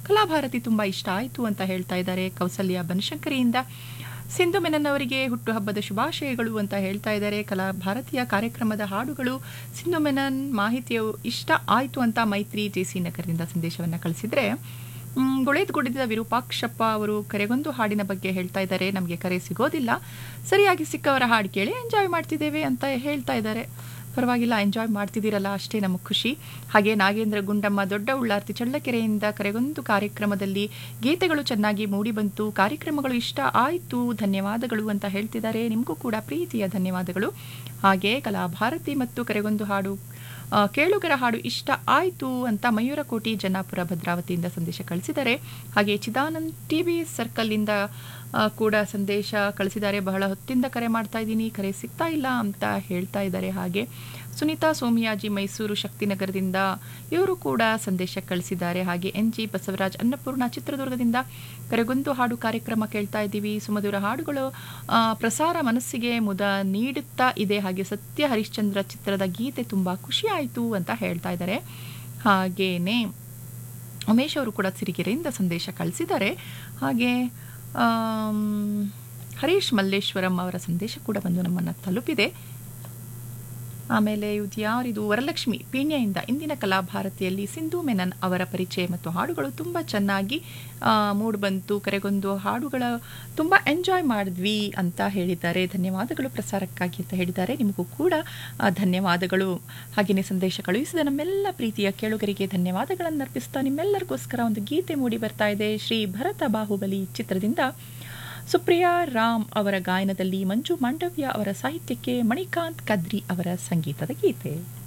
ಕಲಾಭಾರತಿ ತುಂಬ ಇಷ್ಟ ಆಯಿತು ಅಂತ ಹೇಳ್ತಾ ಇದ್ದಾರೆ ಕೌಸಲ್ಯ ಬನಶಂಕರಿಯಿಂದ ಸಿಂಧು ಮೆನನ್ ಅವರಿಗೆ ಹುಟ್ಟುಹಬ್ಬದ ಶುಭಾಶಯಗಳು ಅಂತ ಹೇಳ್ತಾ ಇದ್ದಾರೆ ಕಲಾ ಭಾರತೀಯ ಕಾರ್ಯಕ್ರಮದ ಹಾಡುಗಳು ಸಿಂಧು ಮೆನನ್ ಮಾಹಿತಿಯು ಇಷ್ಟ ಆಯಿತು ಅಂತ ಮೈತ್ರಿ ಜೆ ಸಿ ನಗರದಿಂದ ಸಂದೇಶವನ್ನು ಕಳಿಸಿದರೆ ಗುಳೇದ್ಗುಡಿದ ವಿರೂಪಾಕ್ಷಪ್ಪ ಅವರು ಕರೆಗೊಂದು ಹಾಡಿನ ಬಗ್ಗೆ ಹೇಳ್ತಾ ಇದ್ದಾರೆ ನಮಗೆ ಕರೆ ಸಿಗೋದಿಲ್ಲ ಸರಿಯಾಗಿ ಸಿಕ್ಕವರ ಹಾಡು ಕೇಳಿ ಎಂಜಾಯ್ ಮಾಡ್ತಿದ್ದೇವೆ ಅಂತ ಹೇಳ್ತಾ ಇದ್ದಾರೆ ಪರವಾಗಿಲ್ಲ ಎಂಜಾಯ್ ಮಾಡ್ತಿದ್ದೀರಲ್ಲ ಅಷ್ಟೇ ನಮಗೆ ಖುಷಿ ಹಾಗೆ ನಾಗೇಂದ್ರ ಗುಂಡಮ್ಮ ದೊಡ್ಡ ಉಳ್ಳಾರ್ತಿ ಚಳ್ಳಕೆರೆಯಿಂದ ಕರೆಗೊಂದು ಕಾರ್ಯಕ್ರಮದಲ್ಲಿ ಗೀತೆಗಳು ಚೆನ್ನಾಗಿ ಮೂಡಿಬಂತು ಕಾರ್ಯಕ್ರಮಗಳು ಇಷ್ಟ ಆಯಿತು ಧನ್ಯವಾದಗಳು ಅಂತ ಹೇಳ್ತಿದ್ದಾರೆ ನಿಮಗೂ ಕೂಡ ಪ್ರೀತಿಯ ಧನ್ಯವಾದಗಳು ಹಾಗೆ ಕಲಾಭಾರತಿ ಮತ್ತು ಕರೆಗೊಂದು ಹಾಡು ಆ, ಕೇಳುಗರ ಹಾಡು ಇಷ್ಟ ಆಯಿತು ಅಂತ ಮಯೂರಕೋಟಿ ಜನ್ನಾಪುರ ಭದ್ರಾವತಿಯಿಂದ ಸಂದೇಶ ಕಳಿಸಿದ್ದಾರೆ ಹಾಗೆ ಚಿದಾನಂದ್ ಟಿ ವಿ ಸರ್ಕಲ್ನಿಂದ ಆ, ಕೂಡ ಸಂದೇಶ ಕಳಿಸಿದ್ದಾರೆ ಬಹಳ ಹೊತ್ತಿಂದ ಕರೆ ಮಾಡ್ತಾ ಇದ್ದೀನಿ ಕರೆ ಸಿಗ್ತಾ ಇಲ್ಲ ಅಂತ ಹೇಳ್ತಾ ಇದ್ದಾರೆ ಹಾಗೆ ಸುನೀತಾ ಸೋಮಿಯಾಜಿ ಮೈಸೂರು ಶಕ್ತಿನಗರದಿಂದ ಇವರು ಕೂಡ ಸಂದೇಶ ಕಳಿಸಿದ್ದಾರೆ ಹಾಗೆ ಎನ್ ಜಿ ಬಸವರಾಜ್ ಅನ್ನಪೂರ್ಣ ಚಿತ್ರದುರ್ಗದಿಂದ ಕರೆಗೊಂದು ಹಾಡು ಕಾರ್ಯಕ್ರಮ ಕೇಳ್ತಾ ಇದ್ದೀವಿ ಸುಮಧುರ ಹಾಡುಗಳು ಆ, ಪ್ರಸಾರ ಮನಸ್ಸಿಗೆ ಮುದ ನೀಡುತ್ತಾ ಇದೆ ಹಾಗೆ ಸತ್ಯ ಹರಿಶ್ಚಂದ್ರ ಚಿತ್ರದ ಗೀತೆ ತುಂಬ ಖುಷಿ ಆಯಿತು ಅಂತ ಹೇಳ್ತಾ ಇದ್ದಾರೆ ಹಾಗೇನೆ ಉಮೇಶ್ ಅವರು ಕೂಡ ಸಿರಿಗೆರೆಯಿಂದ ಸಂದೇಶ ಕಳಿಸಿದ್ದಾರೆ ಹಾಗೆ ಆಮ್, ಹರೀಶ್ ಮಲ್ಲೇಶ್ವರಂ ಅವರ ಸಂದೇಶ ಕೂಡ ಬಂದು ನಮ್ಮನ್ನು ತಲುಪಿದೆ ಆಮೇಲೆ ಇದು ಯಾರಿದು ವರಲಕ್ಷ್ಮಿ ಪೀಣ್ಯದಿಂದ ಇಂದಿನ ಕಲಾಭಾರತಿಯಲ್ಲಿ ಸಿಂಧು ಮೆನನ್ ಅವರ ಪರಿಚಯ ಮತ್ತು ಹಾಡುಗಳು ತುಂಬ ಚೆನ್ನಾಗಿ ಆ, ಮೂಡ್ಬಂತು ಕರೆಗೊಂದು ಹಾಡುಗಳ ತುಂಬ ಎಂಜಾಯ್ ಮಾಡಿದ್ವಿ ಅಂತ ಹೇಳಿದ್ದಾರೆ ಧನ್ಯವಾದಗಳು ಪ್ರಸಾರಕ್ಕಾಗಿ ಅಂತ ಹೇಳಿದ್ದಾರೆ ನಿಮಗೂ ಕೂಡ ಆ, ಧನ್ಯವಾದಗಳು ಹಾಗೆಯೇ ಸಂದೇಶ ಕಳುಹಿಸಿದ ನಮ್ಮೆಲ್ಲ ಪ್ರೀತಿಯ ಕೇಳುಗರಿಗೆ ಧನ್ಯವಾದಗಳನ್ನು ಅರ್ಪಿಸ್ತಾ ನಿಮ್ಮೆಲ್ಲರಿಗೋಸ್ಕರ ಒಂದು ಗೀತೆ ಮೂಡಿ ಬರ್ತಾ ಇದೆ ಶ್ರೀ ಭರತ ಬಾಹುಬಲಿ ಚಿತ್ರದಿಂದ ಸುಪ್ರಿಯಾ ರಾಮ್ ಅವರ ಗಾಯನದಲ್ಲಿ ಮಂಜು ಮಾಂಡವ್ಯ ಅವರ ಸಾಹಿತ್ಯಕ್ಕೆ ಮಣಿಕಾಂತ್ ಕದ್ರಿ ಅವರ ಸಂಗೀತದ ಗೀತೆ